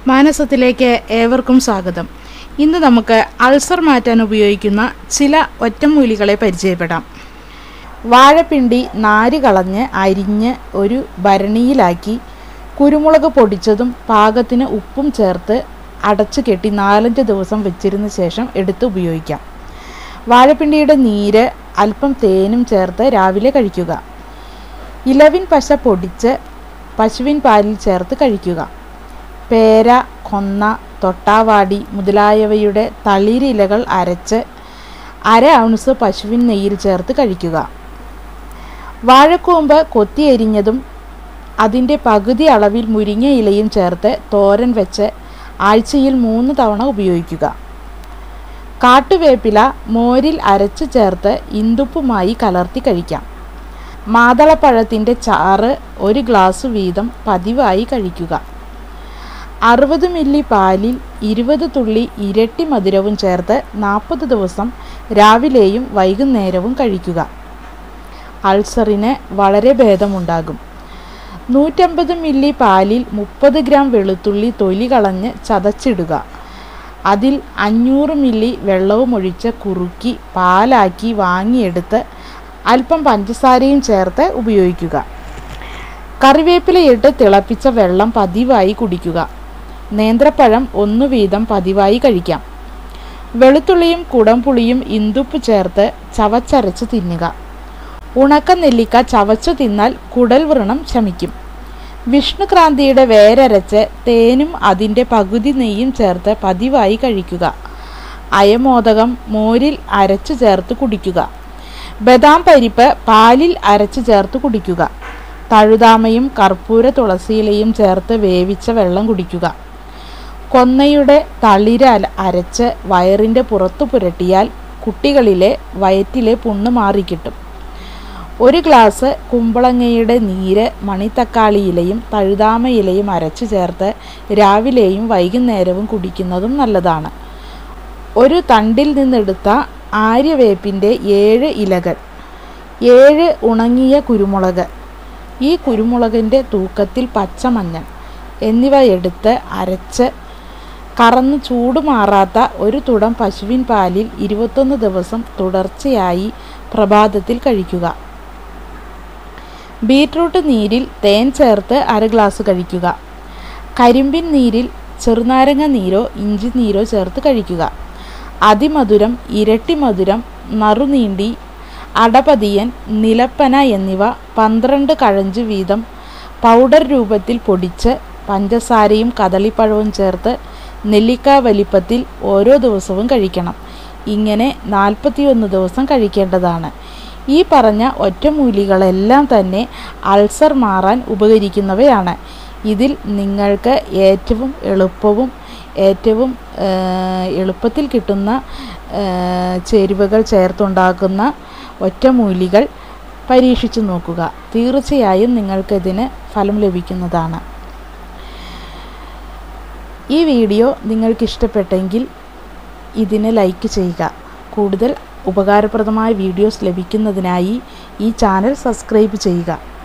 മാനസത്തിലേക്ക് ഏവർക്കും സ്വാഗതം ഇന്ന് നമുക്ക് അൾസർ മാറ്റാൻ ഉപയോഗിക്കുന്ന ചില ഒറ്റമൂലികളെ പരിചയപ്പെടാം വാഴപ്പിണ്ടി നാര് കളഞ്ഞ് അരിഞ്ഞ് ഒരു ഭരണിയിലാക്കി കുരുമുളക് പൊടിച്ചതും പാകത്തിന് ഉപ്പും ചേർത്ത് അടച്ചു കെട്ടി നാലഞ്ച് ദിവസം വെച്ചിരുന്ന ശേഷം എടുത്ത് ഉപയോഗിക്കാം വാഴപ്പിണ്ടിയുടെ നീര് അല്പം തേനും ചേർത്ത് രാവിലെ കഴിക്കുക ഇലവിൻ പശ പൊടിച്ച് പശുവിൻ പാലിൽ ചേർത്ത് കഴിക്കുക പേര കൊന്ന തൊട്ടാവാടി മുതലായവയുടെ തളിരിലകൾ അരച്ച് അര ഔൺസ് പശുവിൻ നെയ്യിൽ ചേർത്ത് കഴിക്കുക വാഴക്കൂമ്പ് കൊത്തിയരിഞ്ഞതും അതിൻ്റെ പകുതി അളവിൽ മുരിങ്ങ ഇലയും ചേർത്ത് തോരൻ വെച്ച് ആഴ്ചയിൽ മൂന്ന് തവണ ഉപയോഗിക്കുക കാട്ടുവേപ്പില മോരിൽ അരച്ച് ചേർത്ത് ഇന്തുപ്പുമായി കലർത്തി കഴിക്കാം മാതളപ്പഴത്തിൻ്റെ ചാറ് ഒരു ഗ്ലാസ് വീതം പതിവായി കഴിക്കുക അറുപത് മില്ലി പാലിൽ ഇരുപത് തുള്ളി ഇരട്ടി മധുരവും ചേർത്ത് നാൽപ്പത് ദിവസം രാവിലെയും വൈകുന്നേരവും കഴിക്കുക അൾസറിന് വളരെ ഭേദമുണ്ടാകും നൂറ്റമ്പത് മില്ലി പാലിൽ മുപ്പത് ഗ്രാം വെളുത്തുള്ളി തൊലി കളഞ്ഞ് ചതച്ചിടുക അതിൽ അഞ്ഞൂറ് മില്ലി വെള്ളവും ഒഴിച്ച് കുറുക്കി പാലാക്കി വാങ്ങിയെടുത്ത് അല്പം പഞ്ചസാരയും ചേർത്ത് ഉപയോഗിക്കുക കറിവേപ്പിലയിട്ട് തിളപ്പിച്ച വെള്ളം പതിവായി കുടിക്കുക നേന്ത്രപ്പഴം ഒന്നു വീതം പതിവായി കഴിക്കാം വെളുത്തുള്ളിയും കുടംപുളിയും ഇന്തുപ്പ് ചേർത്ത് ചവച്ചരച്ച് തിന്നുക ഉണക്ക നെല്ലിക്ക ചവച്ചു തിന്നാൽ കുടൽ വ്രണം ശമിക്കും വിഷ്ണുക്രാന്തിയുടെ വേരരച്ച് തേനും അതിൻ്റെ പകുതി നെയ്യും ചേർത്ത് പതിവായി കഴിക്കുക അയമോദകം മോരിൽ അരച്ചു ചേർത്ത് കുടിക്കുക ബദാം പരിപ്പ് പാലിൽ അരച്ചു ചേർത്ത് കുടിക്കുക തഴുതാമയും കർപ്പൂര തുളസിയിലയും ചേർത്ത് വേവിച്ച വെള്ളം കുടിക്കുക കൊന്നയുടെ തളിര അല- അരച്ച് വയറിൻ്റെ പുറത്തു പുരട്ടിയാൽ കുട്ടികളിലെ വയറ്റിലെ പുണ്ണ് മാറിക്കിട്ടും ഒരു ഗ്ലാസ് കുമ്പളങ്ങയുടെ നീര് മണിത്തക്കാളി ഇലയും തഴുതാമ ഇലയും അരച്ചു ചേർത്ത് രാവിലെയും വൈകുന്നേരവും കുടിക്കുന്നതും നല്ലതാണ് ഒരു തണ്ടിൽ നിന്നെടുത്ത ആര്യവേപ്പിൻ്റെ ഏഴ് ഇലകൾ ഏഴ് ഉണങ്ങിയ കുരുമുളക് ഈ കുരുമുളകിൻ്റെ തൂക്കത്തിൽ പച്ചമഞ്ഞൾ എന്നിവ എടുത്ത് അരച്ച് കറന്ന് ചൂടുമാറാത്ത ഒരു തുടം പശുവിൻ പാലിൽ ഇരുപത്തൊന്ന് ദിവസം തുടർച്ചയായി പ്രഭാതത്തിൽ കഴിക്കുക ബീറ്റ്റൂട്ട് നീരിൽ തേൻ ചേർത്ത് അര ഗ്ലാസ് കഴിക്കുക കരിമ്പിൻ നീരിൽ ചെറുനാരങ്ങ നീരോ ഇഞ്ചി നീരോ ചേർത്ത് കഴിക്കുക അതിമധുരം ഇരട്ടി മധുരം നറുനീണ്ടി അടപതിയൻ നിലപ്പന എന്നിവ പന്ത്രണ്ട് കഴഞ്ച് വീതം പൗഡർ രൂപത്തിൽ പൊടിച്ച് പഞ്ചസാരയും കദളിപ്പഴവും ചേർത്ത് നെല്ലിക്ക വലിപ്പത്തിൽ ഓരോ ദിവസവും കഴിക്കണം ഇങ്ങനെ നാൽപ്പത്തിയൊന്ന് ദിവസം കഴിക്കേണ്ടതാണ് ഈ പറഞ്ഞ ഒറ്റമൂലികളെല്ലാം തന്നെ അൾസർ മാറാൻ ഉപകരിക്കുന്നവയാണ് ഇതിൽ നിങ്ങൾക്ക് ഏറ്റവും എളുപ്പവും ഏറ്റവും ആ, എളുപ്പത്തിൽ കിട്ടുന്ന ആ, ചേരുവകൾ ചേർത്തുണ്ടാക്കുന്ന ഒറ്റമൂലികൾ പരീക്ഷിച്ചു നോക്കുക തീർച്ചയായും നിങ്ങൾക്കിതിന് ഫലം ലഭിക്കുന്നതാണ് ഈ വീഡിയോ നിങ്ങൾക്ക് ഇഷ്ടപ്പെട്ടെങ്കിൽ ഇതിന് ലൈക്ക് ചെയ്യുക കൂടുതൽ ഉപകാരപ്രദമായ വീഡിയോസ് ലഭിക്കുന്നതിനായി ഈ ചാനൽ സബ്സ്ക്രൈബ് ചെയ്യുക